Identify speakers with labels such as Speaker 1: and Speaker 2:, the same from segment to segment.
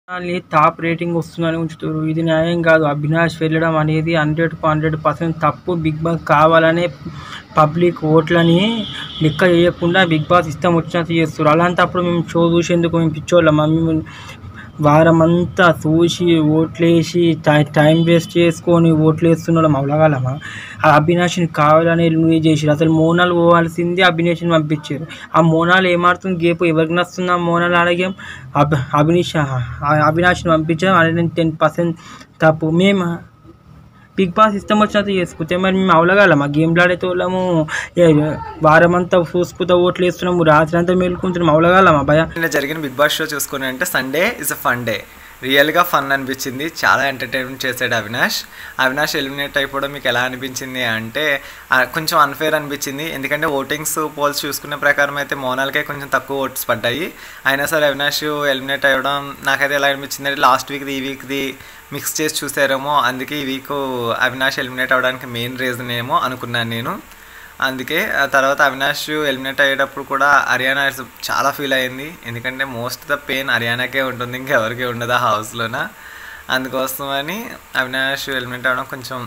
Speaker 1: వాళ్ళని top rating వస్తుందని ఉంచుతారు ఇది న్యాయం కాదు అవినాష్ వెళ్ళడం అనేది హండ్రెడ్ హండ్రెడ్ పర్సెంట్ తప్పు బిగ్ బాస్ కావాలనే పబ్లిక్ ఓట్లని లెక్క చేయకుండా బిగ్ బాస్ ఇష్టం వచ్చినట్టు చేస్తారు అలాంటప్పుడు మేము షో చూసేందుకు మేము పిచ్చోళ్ళం మేము వారం అంతా చూసి ఓట్లేసి టై టైం వేస్ట్ చేసుకొని ఓట్లు వేస్తున్నాం అవలగాలమా ఆ అవినాష్ని కావాలని ఎలిమినేట్ చేసారు అసలు మోనాలు పోవాల్సింది అవినాష్ని పంపించారు ఆ మోనాలు ఏమాడుతుంది గేపు ఎవరికి నస్తుంది ఆ మోనాలు ఆడగేం అబ్ అవినాష్ అవినాష్ని పంపించాం హండ్రెడ్ టెన్ పర్సెంట్ తప్పు మేము బిగ్ బాస్ ఇష్టం వచ్చినట్టు చేసుకుంటే మరి మేము అవలగాలమా గేమ్లు ఆడేటోళ్ళము వారం అంతా చూసుకుంటా ఓట్లు వేస్తున్నాము రాత్రి అంతా మేలుకుంటున్నాము అవలగాలమా భయ
Speaker 2: నిన్న జరిగిన బిగ్ బాస్ షో చూసుకుని అంటే Sunday is a fun day రియల్గా ఫన్ అనిపించింది చాలా ఎంటర్టైన్మెంట్ చేశాడు అవినాష్ అవినాష్ ఎలిమినేట్ అయిపోవడం మీకు ఎలా అనిపించింది అంటే ఆ, కొంచెం అన్ఫేర్ అనిపించింది ఎందుకంటే ఓటింగ్స్ పోల్స్ చూసుకునే ప్రకారం అయితే మోనాల్కే కొంచెం తక్కువ ఓట్స్ పడ్డాయి అయినా సరే అవినాష్ ఎలిమినేట్ అవ్వడం నాకైతే ఎలా అనిపించింది అంటే లాస్ట్ వీక్ది ఈ వీక్ది మిక్స్ చేసి చూసారేమో అందుకే ఈ వీక్ అవినాష్ ఎలిమినేట్ అవ్వడానికి మెయిన్ రీజన్ ఏమో అనుకున్నాను నేను అందుకే ఆ తర్వాత అవినాష్ ఎలిమినేట్ అయ్యేటప్పుడు కూడా హర్యానా చాలా ఫీల్ అయింది ఎందుకంటే మోస్ట్ ద పెయిన్ హర్యానాకే ఉంటుంది ఇంకెవరికి ఉండదు ఆ హౌస్లోన అందుకోసమని అవినాష్ ఎలిమినేట్ అవ్వడం కొంచెం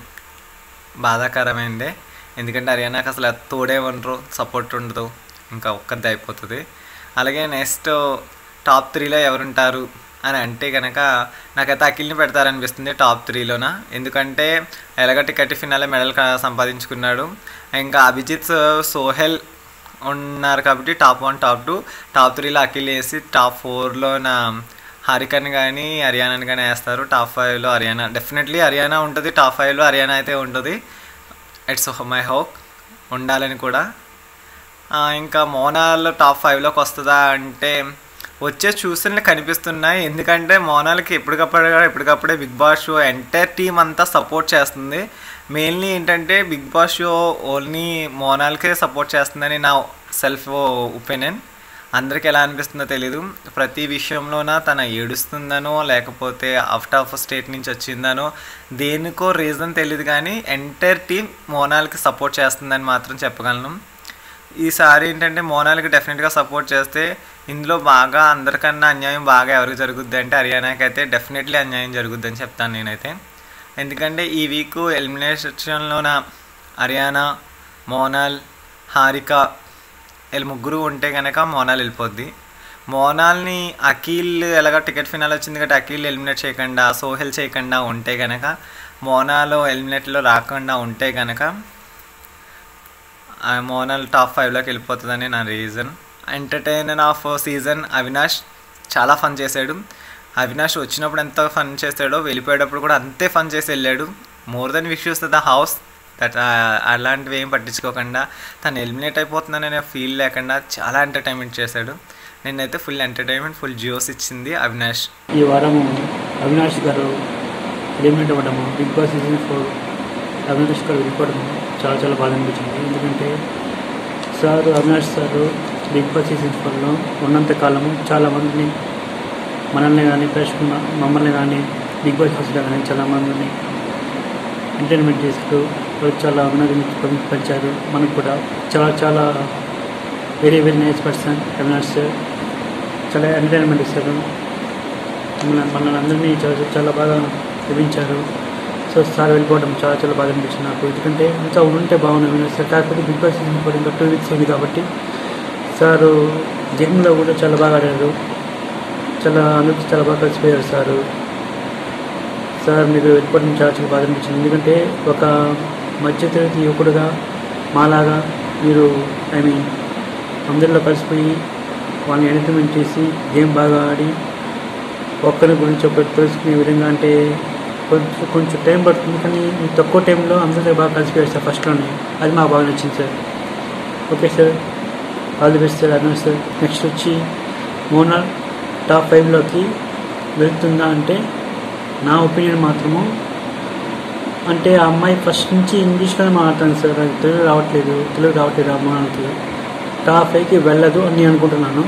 Speaker 2: బాధాకరమైందే ఎందుకంటే హర్యానాకి అసలు తోడే ఉండరు సపోర్ట్ ఉండదు ఇంకా ఒక్కరిది అయిపోతుంది అలాగే నెక్స్ట్ టాప్ త్రీలో ఎవరుంటారు అని అంటే కనుక నాకైతే అఖిల్ని పెడతారనిపిస్తుంది టాప్ త్రీలోన ఎందుకంటే ఎలాగ టికెట్ ఫినాలే మెడల్ క- సంపాదించుకున్నాడు ఇంకా అభిజిత్ సోహెల్ ఉన్నారు కాబట్టి top one top two top త్రీలో అఖిల్ వేసి టాప్ ఫోర్లోన హరికన్ కానీ హర్యానాని కానీ వేస్తారు టాప్ ఫైవ్లో హర్యానా డెఫినెట్లీ హర్యానా ఉంటుంది టాప్ ఫైవ్లో హర్యానా అయితే ఉంటుంది ఇట్స్ మై హోప్ ఉండాలని కూడా ఆ, ఇంకా మోనాల్ టాప్ ఫైవ్లోకి వస్తుందా అంటే వచ్చే చూస్తేనే కనిపిస్తున్నాయి ఎందుకంటే మోనాల్కి ఎప్పటికప్పుడు ఎప్పటికప్పుడే Bigg Boss show entire team అంతా సపోర్ట్ చేస్తుంది మెయిన్లీ ఏంటంటే బిగ్ బాస్ షో ఓన్లీ మోనాల్కే సపోర్ట్ చేస్తుందని నా సెల్ఫ్ ఒపీనియన్ అందరికి ఎలా అనిపిస్తుందో తెలీదు ప్రతి విషయంలోన తన ఏడుస్తుందనో లేకపోతే అవుట్ ఆఫ్ స్టేట్ నుంచి వచ్చిందనో దేనికో రీజన్ తెలియదు కానీ ఎంటైర్ టీం మోనాల్కి సపోర్ట్ చేస్తుందని మాత్రం చెప్పగలను ఈసారి ఏంటంటే మోనాల్కి డెఫినెట్గా సపోర్ట్ చేస్తే ఇందులో బాగా అందరికన్నా అన్యాయం బాగా ఎవరికి జరుగుద్ది అంటే హర్యానాకి అయితే డెఫినెట్లీ అన్యాయం జరుగుద్ది అని చెప్తాను నేనైతే ఎందుకంటే ఈ వీక్ ఎలిమినేషన్లోన హర్యానా మోనాల్ హారిక వీళ్ళు ముగ్గురు ఉంటే కనుక మోనాల్ వెళ్ళిపోద్ది మోనాల్ని అఖిల్ ఎలాగ టికెట్ ఫినాల్ వచ్చింది కాబట్టి అఖిల్ ఎలిమినేట్ చేయకుండా సోహెల్ చేయకుండా ఉంటే కనుక మోనాలో ఎలిమినేట్లో రాకుండా ఉంటే కనుక ఆ మోనల్ టాప్ ఫైవ్లోకి వెళ్ళిపోతుందని నా reason entertainer of season Avinash చాలా ఫన్ చేశాడు అవినాష్ వచ్చినప్పుడు ఎంత ఫన్ చేశాడో వెళ్ళిపోయేటప్పుడు కూడా అంతే ఫన్ చేసి వెళ్ళాడు more than issues the house that అలాంటివి ఏం పట్టించుకోకుండా తను ఎలిమినేట్ అయిపోతుందనే ఫీల్ లేకుండా చాలా ఎంటర్టైన్మెంట్ చేశాడు నేనైతే ఫుల్ ఎంటర్టైన్మెంట్ ఫుల్ జియోస్ ఇచ్చింది అవినాష్
Speaker 3: ఈ వారం అవినాష్ గారు ఎలిమినేట్ అవ్వడము Bigg Boss season four Avinash garu వెళ్ళిపోవడము చాలా చాలా బాధ అనిపించింది ఎందుకంటే sir Avinash sir Bigg Boss season ఫోర్లో ఉన్నంత కాలము చాలామందిని మనల్ని కానీ ప్రేక్షకుల మమ్మల్ని కానీ బిగ్ బాస్ హౌస్లో కానీ చాలామందిని ఎంటర్టైన్మెంట్ చేస్తూ వాళ్ళు చాలా అభినందించారు మనకు కూడా చాలా చాలా very very nice person Avinash sir చాలా ఎంటర్టైన్మెంట్ ఇస్తారు మన మనల్ని అందరినీ చాలా చాలా బాగా చూపించారు సో సార్ వెళ్ళిపోవడం చాలా చాలా బాగా అనిపించింది నాకు ఎందుకంటే ఇంకా ఉంటే బాగున్నాను సార్ కాకపోతే బిగ్ బాస్ సీజన్ కూడా ఇంకా టూ వీక్స్ ఉంది కాబట్టి సారు గేమ్లో కూడా చాలా బాగా ఆడారు చాలా అందరికీ చాలా బాగా కలిసిపోయారు సారు సార్ మీరు వెళ్ళిపోవడం చాలా చాలా బాగా అనిపించింది ఎందుకంటే ఒక మధ్యతరగతి యువకుడుగా మాలాగా మీరు ఐ మీన్ అందరిలో కలిసిపోయి వాళ్ళని ఎంటర్టైన్మెంట్ చేసి గేమ్ బాగా ఆడి ఒక్కరి గురించి ఒకటి తెలుసుకునే విధంగా అంటే కొంచెం కొంచెం టైం పడుతుంది కానీ ఈ తక్కువ టైంలో అందరితో బాగా కలిసిపోయారు సార్ ఫస్ట్లోనే అది మాకు బాగా నచ్చింది sir okay sir all the best sir అన్నా సార్ నెక్స్ట్ వచ్చి మోనాల్ టాప్ ఫైవ్లోకి వెళ్తుందా అంటే నా ఒపీనియన్ మాత్రము అంటే ఆ అమ్మాయి ఫస్ట్ నుంచి ఇంగ్లీష్లోనే మాట్లాడుతుంది సార్ అది తెలుగు రావట్లేదు తెలుగు రావట్లేదు ఆ మోనాల్కి టాప్ ఫైవ్కి వెళ్ళదు అని నేను అనుకుంటున్నాను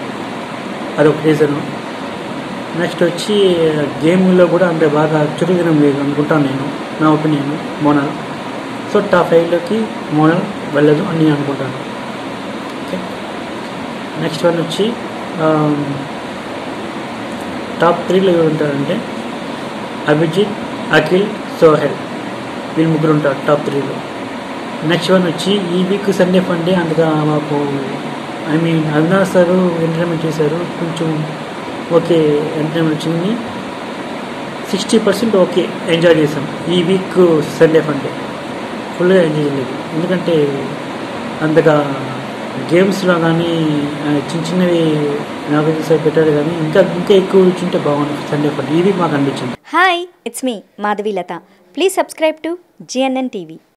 Speaker 3: అదొక రీజను నెక్స్ట్ వచ్చి గేమ్లో కూడా అంటే బాగా చురుకుదనం లేదు అనుకుంటాను నేను నా ఒపీనియన్ మోనల్ సో టాప్ ఫైవ్లోకి మోనల్ వెళ్ళదు అని నేను అనుకుంటాను ఓకే నెక్స్ట్ వన్ వచ్చి టాప్ త్రీలో ఎవరు ఉంటారంటే అభిజిత్ అఖిల్ సోహెల్ వీళ్ళు ముగ్గురు ఉంటారు టాప్ త్రీలో నెక్స్ట్ వన్ వచ్చి ఈ వీక్ సండే ఫండే అందుగా మాకు I mean Avinash sir entertainment చేశారు కొంచెం ఓకే ఎంటర్టైన్మెంట్ వచ్చింది సిక్స్టీ పర్సెంట్ ఓకే ఎంజాయ్ చేసాం ఈ వీక్ సండే ఫండే ఫుల్గా ఎంజాయ్ చేయలేదు ఎందుకంటే అంతగా గేమ్స్లో కానీ ఆ, చిన్న చిన్నవి నాకు తెలిసి పెట్టారు కానీ ఇంకా ఇంకా ఎక్కువ ఇచ్చుంటే బాగుంది సండే ఫండే ఈ వీక్ మాకు అనిపించింది
Speaker 4: hi it's me Madhavi Latha please subscribe to GNN TV